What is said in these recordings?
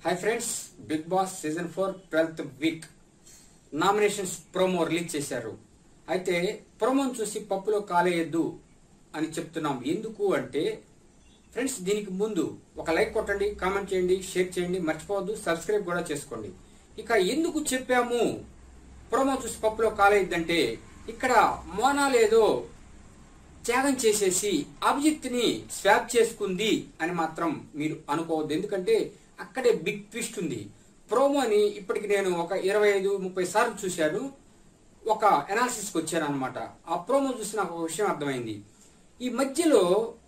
hi friends Big Boss season four twelfth week nominations promo release చేశారు అయితే ప్రోమోను చూసి పప్పులో కాలేయద్దు అని చెప్తున్నాం ఎందుకు అంటే ఫ్రెండ్స్ దీనికి ముందు ఒక లైక్ కొట్టండి కామెంట్ చేయండి షేర్ చేయండి మర్చిపోవద్దు సబ్స్క్రైబ్ కూడా చేసుకోండి ఇక ఎందుకు చెప్పాము ప్రోమో చూసి పప్పులో కాలేయద్దంటే ఇక్కడ మోనాలేదో త్యాగం చేసేసి అభిజిత్ ని స్వాప్ చేసుకుంది అని మాత్రం మీరు అనుకోవద్దు ఎందుకంటే అక్కడే బిగ్ ట్విస్ట్ ఉంది ప్రోమోని ఇప్పటికి నేను ఒక ఇరవై ఐదు ముప్పై సార్లు చూశాను ఒక అనాలిసిస్కి వచ్చాను అనమాట ఆ ప్రోమో చూసి నాకు ఒక విషయం అర్థమైంది ఈ మధ్యలో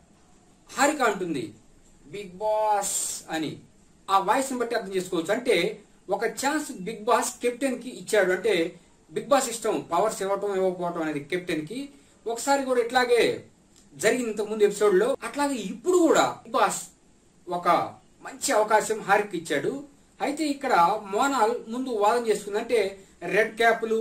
హారిక అంటుంది బిగ్ బాస్ అని ఆ వాయిస్ ని బట్టి అర్థం చేసుకోవచ్చు అంటే ఒక ఛాన్స్ బిగ్ బాస్ కెప్టెన్ కి ఇచ్చాడు అంటే బిగ్ బాస్ ఇష్టం పవర్స్ ఇవ్వటం ఇవ్వకపోవటం అనేది కెప్టెన్ కి ఒకసారి కూడా ఇట్లాగే జరిగింది ఇంతకు ముందు ఎపిసోడ్ లో అట్లాగే ఇప్పుడు కూడా బిగ్ బాస్ ఒక మంచి అవకాశం హారిక్ ఇచ్చాడు అయితే ఇక్కడ మోనాల్ ముందు వాదన చేసుకుంది అంటే రెడ్ క్యాప్లు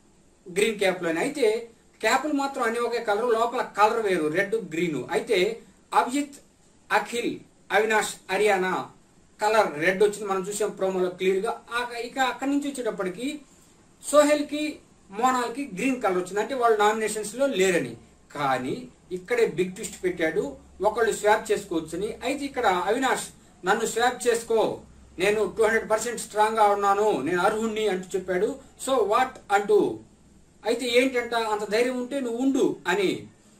గ్రీన్ క్యాప్లు అని అయితే క్యాప్లు మాత్రం అన్ని ఒకే కలర్ లోపల కలర్ వేరు రెడ్ గ్రీన్ అయితే అభిజిత్ అఖిల్ అవినాష్ హరియానా కలర్ రెడ్ వచ్చింది మనం చూసాం ప్రోమోలో క్లియర్ గా ఆ- ఇక అక్కడి నుంచి వచ్చేటప్పటికి సోహెల్ కి మోనాల్ కి గ్రీన్ కలర్ వచ్చింది అంటే వాళ్ళు నామినేషన్స్ లో లేరని కానీ ఇక్కడే బిగ్ ట్విస్ట్ పెట్టాడు ఒకళ్ళు స్వాప్ చేసుకోవచ్చని అయితే ఇక్కడ అవినాష్ నన్ను స్వాప్ చేసుకో నేను టూ హండ్రెడ్ పర్సెంట్ స్ట్రాంగ్ గా ఉన్నాను నేను అర్హుణ్ణి అంటూ చెప్పాడు సో వాట్ అంటూ అయితే ఏంటంట అంత ధైర్యం ఉంటే నువ్వు ఉండు అని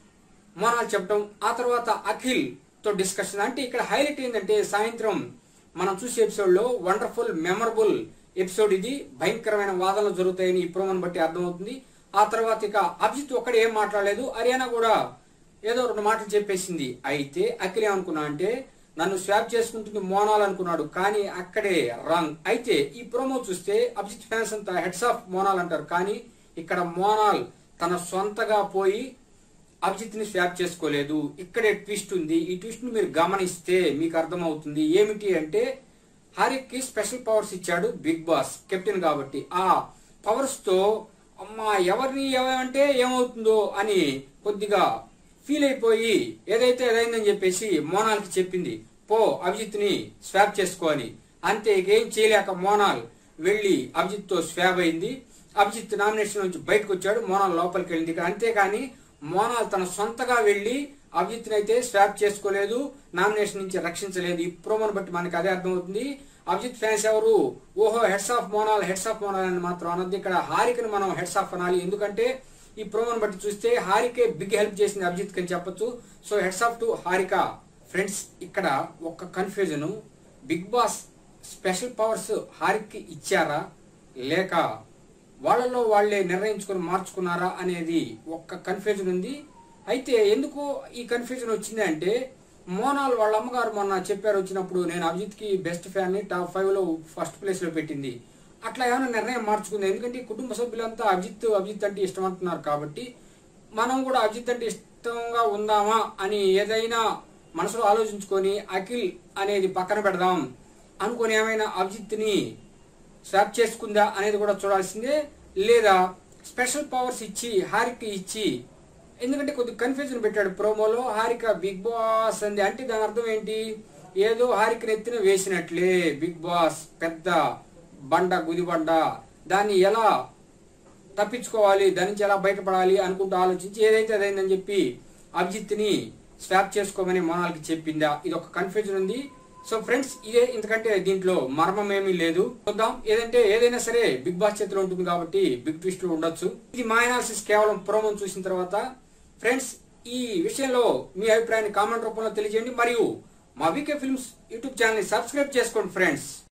మోనాల్ చెప్పడం ఆ తర్వాత అఖిల్ తో డిస్కషన్ అంటే ఇక్కడ హైలైట్ ఏంటంటే సాయంత్రం మనం చూసే ఎపిసోడ్ లో వండర్ఫుల్ మెమరబుల్ ఎపిసోడ్ ఇది భయంకరమైన వాదనలు జరుగుతాయని ఈ ప్రోమోని బట్టి అర్థమవుతుంది ఆ తర్వాత ఇక అభిజిత్ ఒక్కడే ఏం మాట్లాడలేదు హర్యానా కూడా ఏదో రెండు మాటలు చెప్పేసింది అయితే అఖిల్ ఏమనుకున్నా అంటే నన్ను స్వాప్ చేసుకుంటుంది మోనాల్ అనుకున్నాడు కానీ అక్కడే రాంగ్ అయితే ఈ ప్రోమో చూస్తే అభిజిత్ ఫ్యాన్స్ అంతా హెడ్స్ ఆఫ్ మోనాల్ అంటారు కానీ ఇక్కడ మోనాల్ తన సొంతగా పోయి అభిజిత్ ని స్వాప్ చేసుకోలేదు ఇక్కడే ట్విస్ట్ ఉంది ఈ ట్విస్ట్ ని మీరు గమనిస్తే మీకు అర్థమవుతుంది ఏమిటి అంటే హారిక్ కి స్పెషల్ పవర్స్ ఇచ్చాడు బిగ్ బాస్ కెప్టెన్ కాబట్టి ఆ పవర్స్ తో అమ్మా ఎవరిని ఏమంటే ఏమవుతుందో అని కొద్దిగా ఫీల్ అయిపోయి ఏదైతే ఏదైందని చెప్పేసి మోనాల్ కి చెప్పింది పో అభిజిత్ ని స్వాప్ చేసుకో అని అంతే ఇక ఏం చేయలేక మోనాల్ వెళ్లి అభిజిత్ తో స్వాబ్ అయింది అభిజిత్ నామినేషన్ నుంచి బయటకు వచ్చాడు మోనాల్ లోపలికి వెళ్ళింది ఇక అంతేకాని మోనాల్ తన సొంతగా వెళ్లి అభిజిత్ అయితే స్వాప్ చేసుకోలేదు నామినేషన్ నుంచి రక్షించలేదు ఈ ప్రోమోను బట్టి మనకి అదే అర్థమవుతుంది అభిజిత్ ఫ్యాన్స్ ఎవరు ఓహో hats off Monal hats off Monal అని మాత్రం అనొద్దు ఇక్కడ హారికను మనం హెడ్స్ ఆఫ్ అనాలి ఎందుకంటే ఈ ప్రోమోను బట్టి చూస్తే హారికే బిగ్ హెల్ప్ చేసింది అభిజిత్ అని చెప్పొచ్చు so hats off to Harika friends ఇక్కడ ఒక్క confusion Big Boss special powers హారిక్కి ఇచ్చారా లేక వాళ్ళలో వాళ్ళే నిర్ణయించుకొని మార్చుకున్నారా అనేది ఒక్క కన్ఫ్యూజన్ ఉంది అయితే ఎందుకు ఈ కన్ఫ్యూజన్ వచ్చింది అంటే మోనాల్ వాళ్ళ అమ్మగారు మొన్న చెప్పారు వచ్చినప్పుడు నేను అభిజిత్ కి బెస్ట్ ఫ్యాన్ ని టాప్ ఫైవ్ లో ఫస్ట్ ప్లేస్ లో పెట్టింది అట్లా ఏమైనా నిర్ణయం మార్చుకుంది ఎందుకంటే ఈ కుటుంబ సభ్యులంతా అభిజిత్ అభిజిత్ అంటే ఇష్టం అంటున్నారు కాబట్టి మనం కూడా అభిజిత్ అంటే ఇష్టంగా ఉందామా అని ఏదైనా మనసులో ఆలోచించుకొని అఖిల్ అనేది పక్కన పెడదాం అనుకొని ఏమైనా అభిజిత్ ని స్వాప్ చేసుకుందా అనేది కూడా చూడాల్సిందే లేదా స్పెషల్ పవర్స్ ఇచ్చి హారిక ఇచ్చి ఎందుకంటే కొద్ది కన్ఫ్యూజన్ పెట్టాడు ప్రోమోలో హారిక బిగ్ బాస్ అంది అంటే దాని అర్థం ఏంటి ఏదో హారిక నెత్తిన వేసినట్లే బిగ్ బాస్ పెద్ద బండ గుది బండ దాన్ని ఎలా తప్పించుకోవాలి దాని నుంచి ఎలా బయటపడాలి అనుకుంటూ ఆలోచించి ఏదైతే అదైందని చెప్పి అభిజిత్ ని స్వాప్ చేసుకోమని మోనాల్కి చెప్పిందా ఇది ఒక కన్ఫ్యూజన్ ఉంది సో ఫ్రెండ్స్ ఇదే ఇంతకంటే దీంట్లో మర్మం ఏమీ లేదు చూద్దాం ఏదంటే ఏదైనా సరే బిగ్ బాస్ చేతిలో ఉంటుంది కాబట్టి బిగ్ ట్విస్ట్ ఉండొచ్చు ఇది మా అనాలిసిస్ కేవలం ప్రోమో చూసిన తర్వాత ఫ్రెండ్స్ ఈ విషయంలో మీ అభిప్రాయాన్ని కామెంట్ రూపంలో తెలియజేయండి మరియు మా వీకే ఫిల్మ్స్ యూట్యూబ్ ఛానల్ ని సబ్స్క్రైబ్ చేసుకోండి ఫ్రెండ్స్